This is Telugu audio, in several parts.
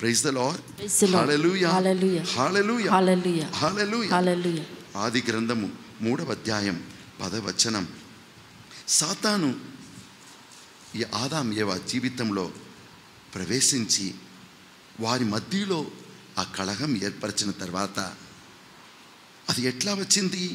Praise the lord Praise the Lord. Hallelujah Hallelujah. Hallelujah Hallelujah. Hallelujah Hallelujah. ఆది గ్రంథము మూడవ అధ్యాయం పదవచనం సాతాను ఈ ఆదాం ఏవ జీవితంలో ప్రవేశించి వారి మధ్యలో ఆ కలహం ఏర్పరిచిన తర్వాత అది ఎట్లా వచ్చింది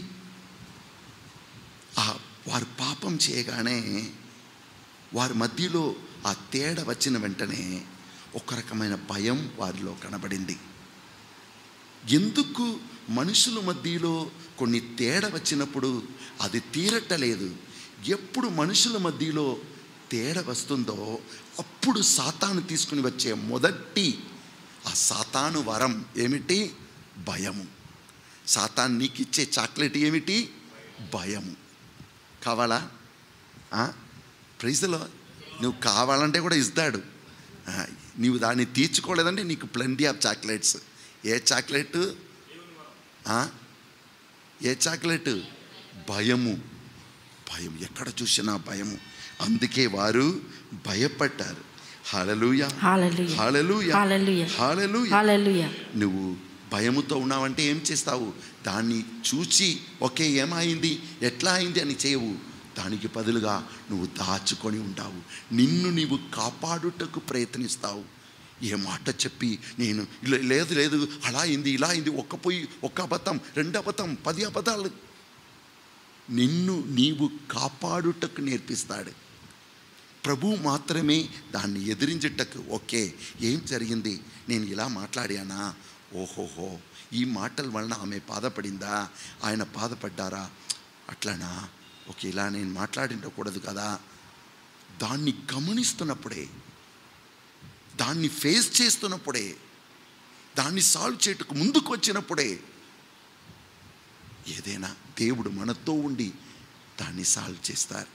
ఆ వారు పాపం చేయగానే వారి మధ్యలో ఆ తేడా వచ్చిన వెంటనే ఒక రకమైన భయం వారిలో కనబడింది ఎందుకు మనుషుల మధ్యలో కొన్ని తేడా వచ్చినప్పుడు అది తీరట్టలేదు ఎప్పుడు మనుషుల మధ్యలో తేడా వస్తుందో అప్పుడు సాతాను తీసుకుని వచ్చే మొదటి ఆ సాతాను వరం ఏమిటి భయము సాతాన్ నీకు ఇచ్చే చాక్లెట్ ఏమిటి భయము కావాలా ప్రైజ్లో నువ్వు కావాలంటే కూడా ఇస్తాడు ఆ, నీవు దాన్ని తీర్చుకోలేదంటే నీకు ప్లెంటీ ఆఫ్ చాక్లెట్స్ ఏ చాక్లెట్ ఆ? ఏ చాక్లెట్ భయము భయం ఎక్కడ చూసినా భయము అందుకే వారు భయపడ్డారు హల్లెలూయా Hallelujah. హల్లెలూయా Hallelujah. హల్లెలూయా Hallelujah. నువ్వు భయముతో ఉన్నావంటే ఏం చేస్తావు దాన్ని చూచి ఓకే ఏమైంది ఎట్లా అయింది అని చేయవు దానికి బదులుగా నువ్వు దాచుకొని ఉంటావు నిన్ను నీవు కాపాడుటకు ప్రయత్నిస్తావు ఏ మాట చెప్పి నేను "లే- లేదు లేదు అలా అయింది ఇలా అయింది ఒక్క పొయ్యి ఒక్క అబద్ధం రెండు అబద్ధం పది అబద్ధాలు నిన్ను నీవు కాపాడుటకు నేర్పిస్తాడు ప్రభు మాత్రమే దాన్ని ఎదిరించుటకు ఓకే ఏం జరిగింది నేను ఇలా మాట్లాడానా ఓహోహో ఈ మాటల వలన ఆమె బాధపడిందా ఆయన బాధపడ్డారా అట్లనా ఓకే ఇలా నేను మాట్లాడిండకూడదు కదా దాన్ని గమనిస్తున్నప్పుడే దాన్ని ఫేస్ చేస్తున్నప్పుడే దాన్ని సాల్వ్ చేయటకు ముందుకు వచ్చినప్పుడే ఏదైనా దేవుడు మనతో ఉండి దాన్ని సాల్వ్ చేస్తారు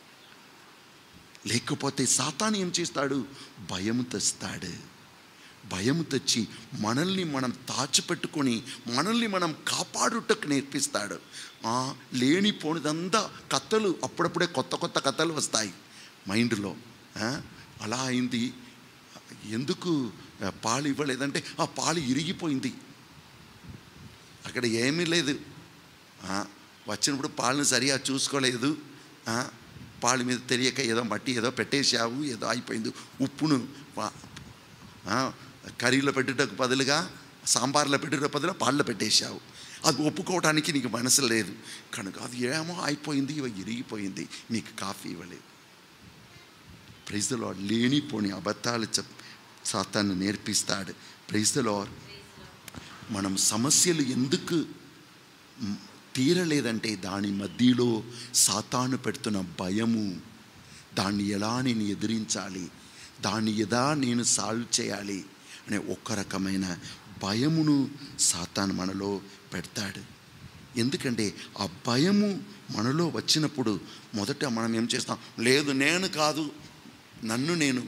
లేకపోతే సాతాను ఏం చేస్తాడు భయం తెస్తాడు భయం తెచ్చి మనల్ని మనం దాచిపెట్టుకొని మనల్ని మనం కాపాడుటకు నేర్పిస్తాడు ఆ, లేనిపోనిదంతా కథలు అప్పుడప్పుడే కొత్త కొత్త కథలు వస్తాయి మైండ్లో ఆ, అలా అయింది ఎందుకు ఆ, పాలు ఇవ్వలేదంటే ఆ పాలు ఇరిగిపోయింది అక్కడ ఏమీ లేదు ఆ, వచ్చినప్పుడు పాలను సరిగా చూసుకోలేదు ఆ, పాలు మీద తెలియక ఏదో మట్టి ఏదో పెట్టేసావు ఏదో అయిపోయింది ఉప్పును వా- ఆ, కర్రీలో పెట్టుటకు బదులుగా సాంబార్లో పెట్టుటకు బదులుగా పాల్లో పెట్టేశావు అది ఒప్పుకోవడానికి నీకు మనసు లేదు కనుక అది ఏమో అయిపోయింది ఇవ ఇరిగిపోయింది నీకు కాఫీ ఇవ్వలేదు ప్రైజ్లో లేనిపోని అబద్ధాలు చెప్ సాతాన్ని నేర్పిస్తాడు ప్రైజ్లో మనం సమస్యలు ఎందుకు మ్, తీరలేదంటే దాని మధ్యలో సాతాను పెడుతున్న భయము దాన్ని ఎలా నేను ఎదిరించాలి దాన్ని ఎలా నేను సాల్వ్ చేయాలి అనే ఒక్క రకమైన భయమును సాతాను మనలో పెడతాడు ఎందుకంటే ఆ భయము మనలో వచ్చినప్పుడు మొదట మనం ఏం చేస్తాం లేదు నేను కాదు నన్ను నేను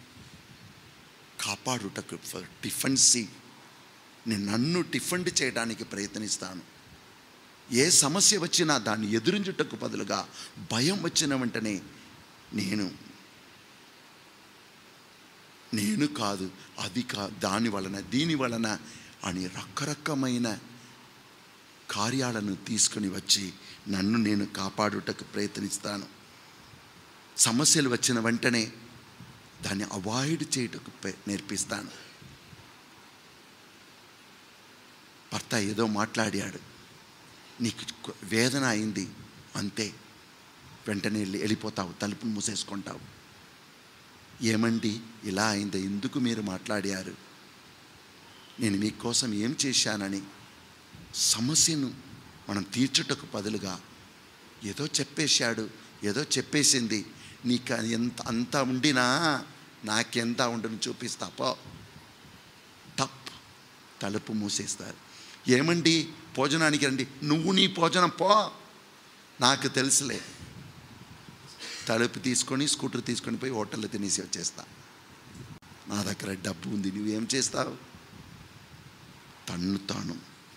కాపాడుటకు డిఫెన్సీ నేను నన్ను డిఫెండ్ చేయడానికి ప్రయత్నిస్తాను ఏ సమస్య వచ్చినా దాన్ని ఎదురించుటకు బదులుగా భయం వచ్చిన వెంటనే నేను నేను కాదు అది కా దాని వలన దీని వలన అని రకరకమైన కార్యాలను తీసుకుని వచ్చి నన్ను నేను కాపాడుటకు ప్రయత్నిస్తాను సమస్యలు వచ్చిన వెంటనే దాన్ని అవాయిడ్ చేయుటకు ప్ర- నేర్పిస్తాను భర్త ఏదో మాట్లాడాడు నీకు కొ- వేదన అయింది అంతే వెంటనే వెళ్ళి వెళ్ళిపోతావు తలుపును మూసేసుకుంటావు ఏమండి ఇలా అయింది ఎందుకు మీరు మాట్లాడారు నేను మీకోసం ఏం చేశానని సమస్యను మనం తీర్చుటకు బదులుగా ఏదో చెప్పేశాడు ఏదో చెప్పేసింది నీకు అది ఎంత అంత ఉండినా నాకెంత ఉండని చూపిస్తా పో తప్ తలుపు మూసేస్తారు ఏమండి భోజనానికి రండి నువ్వు నీ భోజనం పో నాకు తెలుసులే తలుపు తీసుకొని స్కూటర్ తీసుకొని పోయి హోటల్లో తినేసి వచ్చేస్తా నా దగ్గర డబ్బు ఉంది నువ్వేం చేస్తావు తన్ను తాను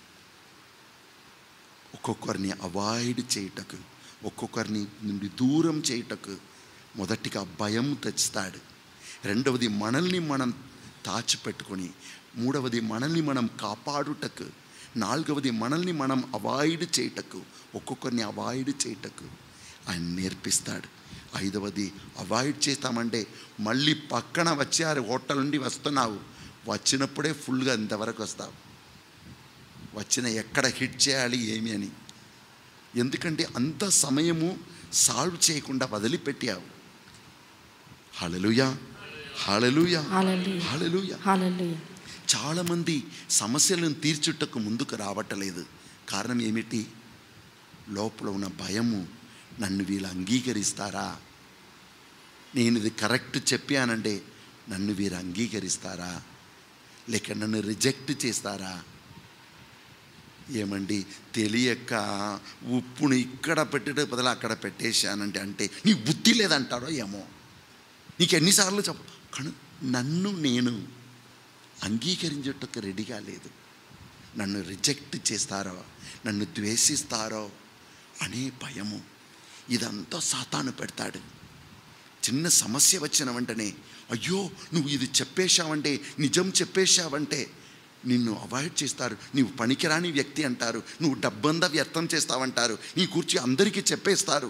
ఒక్కొక్కరిని అవాయిడ్ చేయుటకు ఒక్కొక్కరిని నుండి దూరం చేయుటకు మొదటిగా భయం తెస్తాడు రెండవది మనల్ని మనం దాచిపెట్టుకొని మూడవది మనల్ని మనం కాపాడుటకు నాలుగవది మనల్ని మనం అవాయిడ్ చేయటకు ఒక్కొక్కరిని అవాయిడ్ చేయటకు ఆయన నేర్పిస్తాడు ఐదవది అవాయిడ్ చేస్తామంటే మళ్ళీ పక్కన వచ్చారు హోటల్ నుండి వస్తున్నావు వచ్చినప్పుడే ఫుల్గా ఇంతవరకు వస్తావు వచ్చిన ఎక్కడ హిట్ చేయాలి ఏమి అని ఎందుకంటే అంత సమయము సాల్వ్ చేయకుండా వదిలిపెట్టావు హలలుయా హలలుయా హల్లెలూయా. హలలుయా హల్లెలూయా చాలామంది సమస్యలను తీర్చుటకు ముందుకు రావటలేదు కారణం ఏమిటి లోపల ఉన్న భయము నన్ను వీళ్ళు అంగీకరిస్తారా నేను ఇది కరెక్ట్ చెప్పానంటే నన్ను వీరు అంగీకరిస్తారా లేక నన్ను రిజెక్ట్ చేస్తారా ఏమండి తెలియక ఉప్పును ఇక్కడ పెట్టడం బదులు అక్కడ పెట్టేశానంటే అంటే నీ బుద్ధి లేదంటారో ఏమో నీకు ఎన్నిసార్లు చెప్ప కను నన్ను నేను అంగీకరించుటకు రెడీగా లేదు నన్ను రిజెక్ట్ చేస్తారో నన్ను ద్వేషిస్తారో అనే భయము ఇదంతా సాతాను పెడతాడు చిన్న సమస్య వచ్చిన వెంటనే అయ్యో నువ్వు ఇది చెప్పేశావంటే నిజం చెప్పేశావంటే నిన్ను అవాయిడ్ చేస్తారు నీవు పనికిరాని వ్యక్తి అంటారు నువ్వు డబ్బంతా వ్యర్థం చేస్తావంటారు నీ కూర్చి అందరికీ చెప్పేస్తారు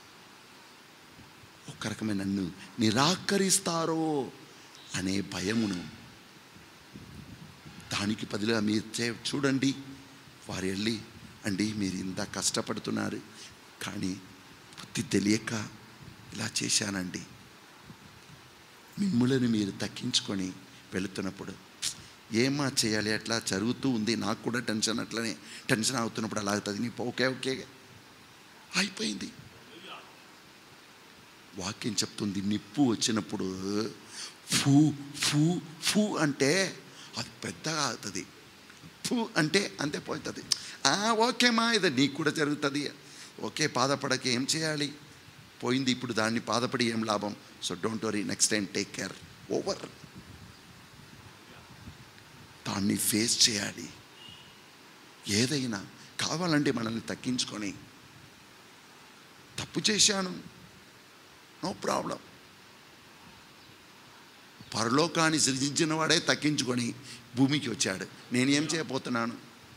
ఒక రకమైన నన్ను నిరాకరిస్తారో అనే భయమును దానికి బదులుగా మీరు చే- చూడండి వారు వెళ్ళి అండి మీరు ఇంత కష్టపడుతున్నారు కానీ బుద్ధి తెలియక ఇలా చేశానండి మిమ్ములను మీరు తగ్గించుకొని వెళుతున్నప్పుడు ఏమా చేయాలి అట్లా జరుగుతూ ఉంది నాకు కూడా టెన్షన్ అట్లనే టెన్షన్ అవుతున్నప్పుడు అలా అవుతుంది నీ ఓకే ఓకే అయిపోయింది వాక్యం చెప్తుంది నిప్పు వచ్చినప్పుడు ఫూ ఫూ ఫూ అంటే అది పెద్దగా అవుతుంది ఫూ అంటే అంతే పోతుంది "ఆ, ఓకేమా ఇది నీకు కూడా జరుగుతుంది ఓకే బాధపడక ఏం చేయాలి పోయింది ఇప్పుడు దాన్ని బాధపడి ఏం లాభం so don't worry next time take care over దాన్ని ఫేస్ చేయాలి ఏదైనా కావాలంటే మనల్ని తగ్గించుకొని తప్పు చేశాను నో ప్రాబ్లం పరలోకాన్ని సృజించిన వాడే తగ్గించుకొని భూమికి వచ్చాడు నేను ఏం చేయబోతున్నాను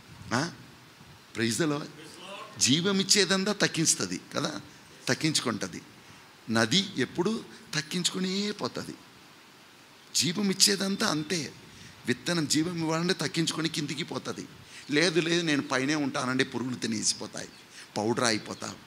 ప్రైజ్లో జీవం ఇచ్చేదంతా తగ్గిస్తుంది కదా తగ్గించుకుంటుంది నది ఎప్పుడు తగ్గించుకునే పోతుంది జీవం ఇచ్చేదంతా అంతే విత్తనం జీవం ఇవ్వాలంటే తగ్గించుకొని కిందికి పోతుంది లేదు లేదు నేను పైనే ఉంటానంటే పురుగులు తినేసిపోతాయి పౌడర్ అయిపోతావు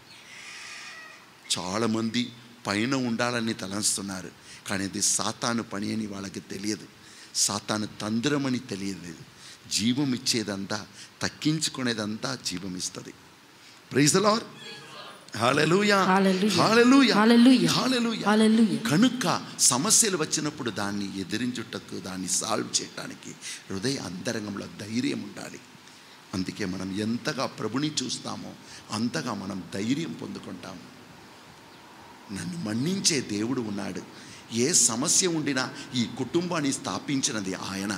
చాలామంది పైన ఉండాలని తలంస్తున్నారు కానీ అది సాతాను పని అని వాళ్ళకి తెలియదు సాతాను తంద్రమని తెలియదు జీవం ఇచ్చేదంతా తక్కించుకునేదంతా జీవం ఇస్తుంది praise Lord hallelujah hallelujah. Hallelujah hallelujah. Hallelujah hallelujah. కనుక సమస్యలు వచ్చినప్పుడు దాన్ని ఎదిరించుటకు దాన్ని సాల్వ్ చేయడానికి హృదయ అంతరంగంలో ధైర్యం ఉండాలి అందుకే మనం ఎంతగా ప్రభుని చూస్తామో అంతగా మనం ధైర్యం పొందుకుంటాము నన్ను మన్నించే దేవుడు ఉన్నాడు ఏ సమస్య ఉండినా ఈ కుటుంబాన్ని స్థాపించినది ఆయన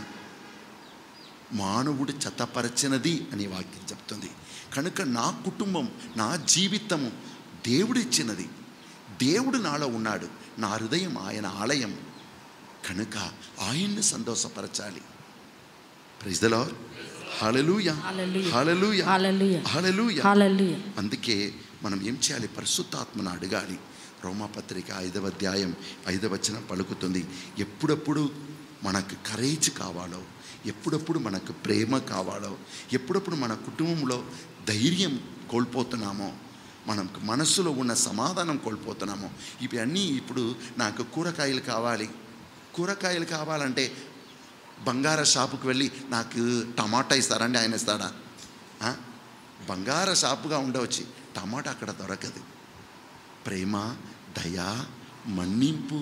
మానవుడు చెత్తపరచినది అని వాక్యం చెప్తుంది కనుక నా కుటుంబం నా జీవితము దేవుడు ఇచ్చినది దేవుడు నాలో ఉన్నాడు నా హృదయం ఆయన ఆలయం కనుక ఆయన్ని సంతోషపరచాలి ప్రజలో హలలుయ హల్లెలూయా. హలలుయ హల్లెలూయా. హలలుయ హల్లెలూయా అందుకే మనం ఏం చేయాలి పరిశుద్ధాత్మను అడగాలి రోమాపత్రిక ఐదవ అధ్యాయం ఐదవ వచనం పలుకుతుంది ఎప్పుడప్పుడు మనకు కరేజ్ కావాలో ఎప్పుడప్పుడు మనకు ప్రేమ కావాలో ఎప్పుడప్పుడు మన కుటుంబంలో ధైర్యం కోల్పోతున్నామో మనకు మనస్సులో ఉన్న సమాధానం కోల్పోతున్నామో ఇవి అన్నీ ఇప్పుడు నాకు కూరగాయలు కావాలి కూరగాయలు కావాలంటే బంగార షాపుకి వెళ్ళి నాకు టమాటా ఇస్తారండి ఆయన ఇస్తాడా ఆ? బంగార షాపుగా ఉండవచ్చు టమాటా అక్కడ దొరకదు ప్రేమ దయ మన్నింపు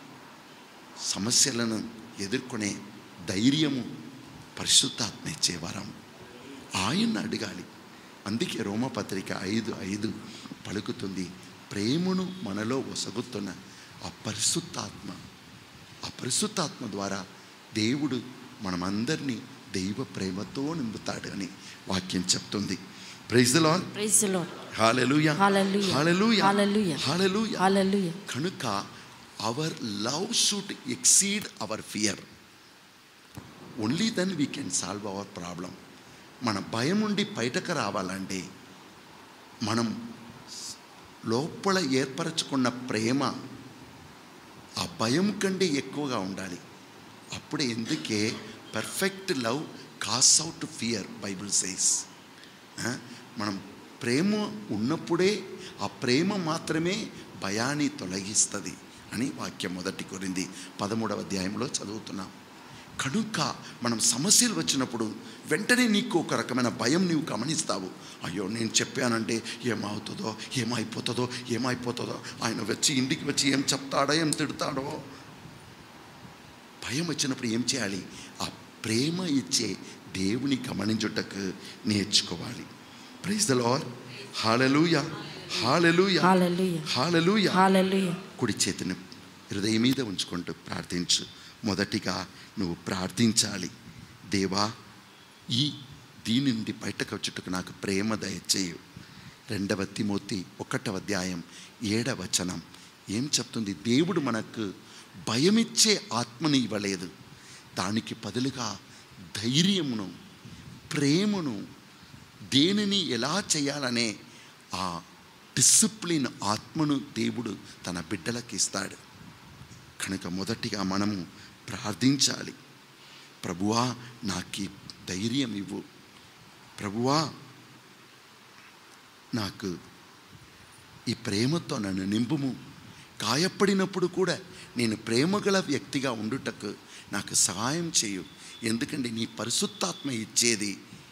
సమస్యలను ఎదుర్కొనే ధైర్యము పరిశుద్ధాత్మ ఇచ్చే వరం ఆయన్ని అడగాలి అందుకే రోమపత్రిక ఐదు ఐదు పలుకుతుంది ప్రేమను మనలో ఒసగుతున్న ఆ పరిశుద్ధాత్మ ఆ పరిశుద్ధాత్మ ద్వారా దేవుడు మనమందరినీ దైవ ప్రేమతో నింపుతాడు అని వాక్యం చెప్తుంది praise lord praise the lord hallelujah Hallelujah. Hallelujah Hallelujah. Hallelujah hallelujah కనుక hour love should exceed hour fear only then we can solve our problem మన భయం నుండి బయటకు రావాలంటే మనం లోపల ఏర్పరచుకున్న ప్రేమ ఆ భయం కంటే ఎక్కువగా ఉండాలి అప్పుడే ఎందుకే perfect love casts out fear Bible says మనం ప్రేమ ఉన్నప్పుడే ఆ ప్రేమ మాత్రమే భయాన్ని తొలగిస్తుంది అని వాక్యం మొదటి కొరింది పదమూడవ అధ్యాయంలో చదువుతున్నాం కనుక మనం సమస్యలు వచ్చినప్పుడు వెంటనే నీకు ఒక రకమైన భయం నీవు గమనిస్తావు అయ్యో నేను చెప్పానంటే ఏమవుతుందో ఏమైపోతుందో ఏమైపోతుందో ఆయన వచ్చి ఇంటికి వచ్చి ఏం చెప్తాడో ఏం తిడతాడో భయం వచ్చినప్పుడు ఏం చేయాలి ఆ ప్రేమ ఇచ్చే దేవుని గమనించుటకు నేర్చుకోవాలి praise the Lord hallelujah hallelujah hallelujah hallelujah hallelujah కుడి చేతిని హృదయం మీద ఉంచుకుంటూ ప్రార్థించు మొదటిగా నువ్వు ప్రార్థించాలి దేవా ఈ దీని నుండి బయటకు వచ్చుటకు నాకు ప్రేమ దయచేయు రెండవ తిమోతి ఒకటవ అధ్యాయం ఏడవ వచనం ఏం చెప్తుంది దేవుడు మనకు భయమిచ్చే ఆత్మని ఇవ్వలేదు దానికి బదులుగా ధైర్యమును ప్రేమను దేనిని ఎలా చేయాలనే ఆ డిసిప్లిన్ ఆత్మను దేవుడు తన బిడ్డలకు ఇస్తాడు కనుక మొదటిగా మనము ప్రార్థించాలి ప్రభువా నాకు ఈ ధైర్యం ఇవ్వు ప్రభువా నాకు ఈ ప్రేమతో నన్ను నింపుము గాయపడినప్పుడు కూడా నేను ప్రేమగల వ్యక్తిగా ఉండుటకు నాకు సహాయం చేయు ఎందుకంటే నీ పరిశుద్ధాత్మ ఇచ్చేది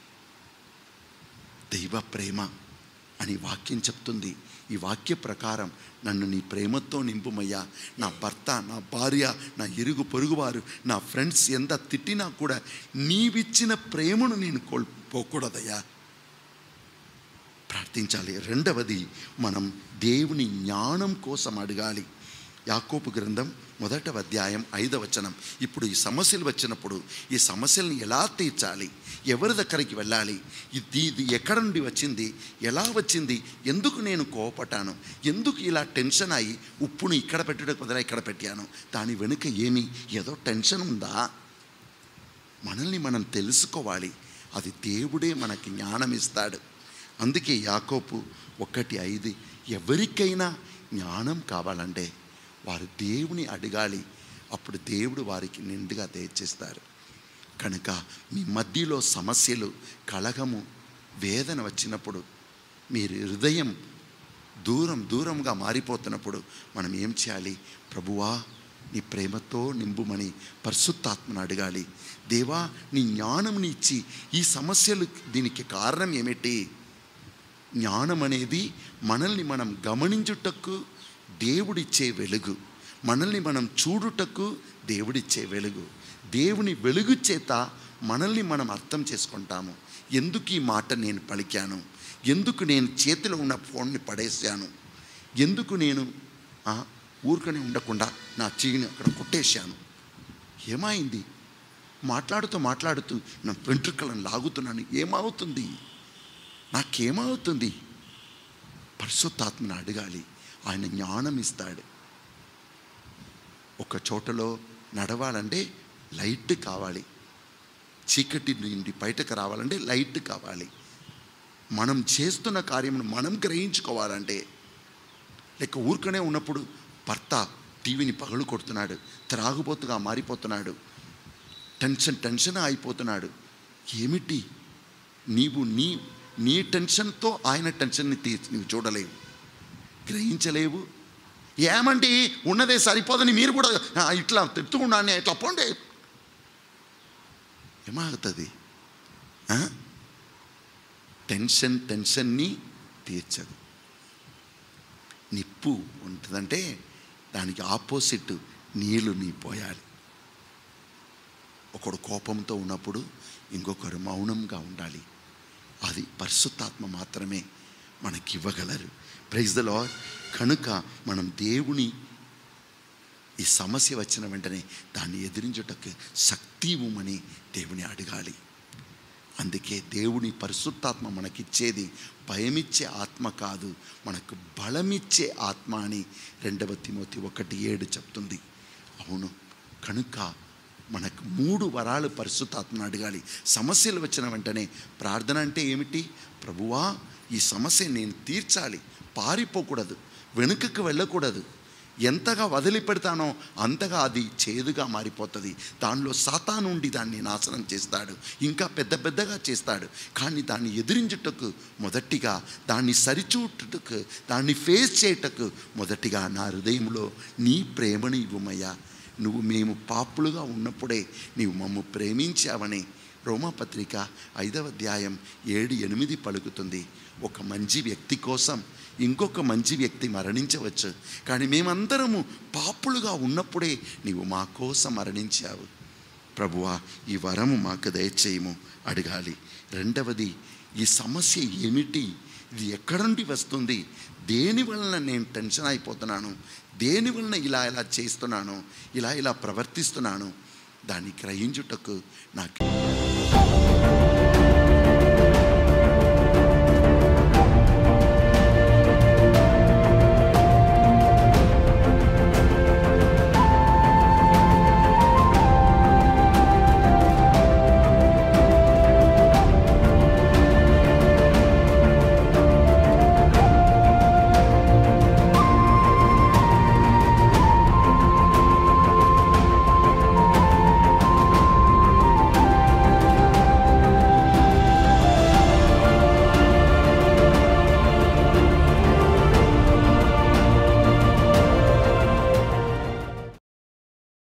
దైవ ప్రేమ అని వాక్యం చెప్తుంది ఈ వాక్య ప్రకారం నన్ను నీ ప్రేమతో నింపుమయ్యా నా భర్త నా భార్య నా ఇరుగు పొరుగువారు నా ఫ్రెండ్స్ ఎంత తిట్టినా కూడా నీవిచ్చిన ప్రేమను నేను కోల్పోకూడదయ్యా ప్రార్థించాలి రెండవది మనం దేవుని జ్ఞానం కోసం అడగాలి యాకోపు గ్రంథం మొదట అధ్యాయం ఐదవ వచనం ఇప్పుడు ఈ సమస్యలు వచ్చినప్పుడు ఈ సమస్యల్ని ఎలా తీర్చాలి ఎవరి దగ్గరికి వెళ్ళాలి ఇది ఇది ఎక్కడ నుండి వచ్చింది ఎలా వచ్చింది ఎందుకు నేను కోపపడ్డాను ఎందుకు ఇలా టెన్షన్ అయ్యి ఉప్పును ఇక్కడ పెట్టుటకు బదులు ఇక్కడ పెట్టాను దాని వెనుక ఏమి ఏదో టెన్షన్ ఉందా మనల్ని మనం తెలుసుకోవాలి అది దేవుడే మనకి జ్ఞానం ఇస్తాడు అందుకే యాకోపు ఒకటి ఐదు ఎవరికైనా జ్ఞానం కావాలంటే వారు దేవుని అడగాలి అప్పుడు దేవుడు వారికి నిండుగా దయచేస్తారు కనుక మీ మధ్యలో సమస్యలు కలగము వేదన వచ్చినప్పుడు మీరు హృదయం దూరం దూరంగా మారిపోతున్నప్పుడు మనం ఏం చేయాలి ప్రభువా నీ ప్రేమతో నింపుమని పరిశుద్ధాత్మను అడగాలి దేవా నీ జ్ఞానంని ఇచ్చి ఈ సమస్యలు దీనికి కారణం ఏమిటి జ్ఞానం అనేది మనల్ని మనం గమనించుటకు దేవుడిచ్చే వెలుగు మనల్ని మనం చూడుటకు దేవుడిచ్చే వెలుగు దేవుని వెలుగు చేత మనల్ని మనం అర్థం చేసుకుంటాము ఎందుకు ఈ మాట నేను పలికాను ఎందుకు నేను చేతిలో ఉన్న ఫోన్ని పడేసాను ఎందుకు నేను ఆ, ఊరికనే ఉండకుండా నా చెయ్యిని అక్కడ కొట్టేశాను ఏమైంది మాట్లాడుతూ మాట్లాడుతూ నా వెంట్రుకలను లాగుతున్నాను ఏమవుతుంది నాకేమవుతుంది పరిశుద్ధాత్మను అడగాలి ఆయన జ్ఞానం ఇస్తాడు ఒక చోటలో నడవాలంటే లైట్ కావాలి చీకటి నుండి బయటకు రావాలంటే లైట్ కావాలి మనం చేస్తున్న కార్యమును మనం గ్రహించుకోవాలంటే లేక ఊరికనే ఉన్నప్పుడు భర్త టీవీని పగలు కొడుతున్నాడు త్రాగుబోతుగా మారిపోతున్నాడు టెన్షన్ టెన్షన్ అయిపోతున్నాడు ఏమిటి నీవు నీ నీ టెన్షన్తో ఆయన టెన్షన్ని తీ నీవు చూడలేవు గ్రహించలేవు ఏమండి ఉన్నదే సరిపోదని మీరు కూడా "ఆ, ఇట్లా తెత్తుకున్నాను ఇట్లా పోండి ఏమవుతుంది ఆ? టెన్షన్ టెన్షన్ని తీర్చదు నిప్పు ఉంటుందంటే దానికి ఆపోజిట్ నీళ్లు నీ పోయాలి ఒకడు కోపంతో ఉన్నప్పుడు ఇంకొకరు మౌనంగా ఉండాలి అది పరిశుద్ధాత్మ మాత్రమే మనకి ఇవ్వగలరు ప్రైజ్ ద లార్డ్ కనుక మనం దేవుని ఈ సమస్య వచ్చిన వెంటనే దాన్ని ఎదిరించుటకు శక్తి ఇవ్వమని దేవుని అడగాలి అందుకే దేవుని పరిశుద్ధాత్మ మనకిచ్చేది భయమిచ్చే ఆత్మ కాదు మనకు బలమిచ్చే ఆత్మ అని రెండవ తిమోతి ఒకటి ఏడు చెప్తుంది అవును కనుక మనకు మూడు వరాలు పరిశుద్ధాత్మను అడగాలి సమస్యలు వచ్చిన వెంటనే ప్రార్థన అంటే ఏమిటి ప్రభువా ఈ సమస్య నేను తీర్చాలి పారిపోకూడదు వెనుకకు వెళ్ళకూడదు ఎంతగా వదిలిపెడతానో అంతగా అది చేదుగా మారిపోతుంది దానిలో సాతాను ఉండి దాన్ని నాశనం చేస్తాడు ఇంకా పెద్ద పెద్దగా చేస్తాడు కానీ దాన్ని ఎదిరించుటకు మొదటిగా దాన్ని సరిచూటుటకు దాన్ని ఫేస్ చేయుటకు మొదటిగా నా హృదయంలో నీ ప్రేమను ఇవ్వమయ్యా నువ్వు మేము పాపులుగా ఉన్నప్పుడే నీవు మమ్ము ప్రేమించావని రోమాపత్రిక ఐదవ అధ్యాయం ఏడు ఎనిమిది పలుకుతుంది ఒక మంచి వ్యక్తి కోసం ఇంకొక మంచి వ్యక్తి మరణించవచ్చు కానీ మేమందరము పాపులుగా ఉన్నప్పుడే నీవు మా కోసం మరణించావు ప్రభువా ఈ వరము మాకు దయచేయము అడగాలి రెండవది ఈ సమస్య ఏమిటి ఇది ఎక్కడ నుండి వస్తుంది దేని వలన నేను టెన్షన్ అయిపోతున్నాను దేని వలన ఇలా ఇలా చేస్తున్నాను ఇలా ఇలా ప్రవర్తిస్తున్నాను దాన్ని గ్రహించుటకు నాకు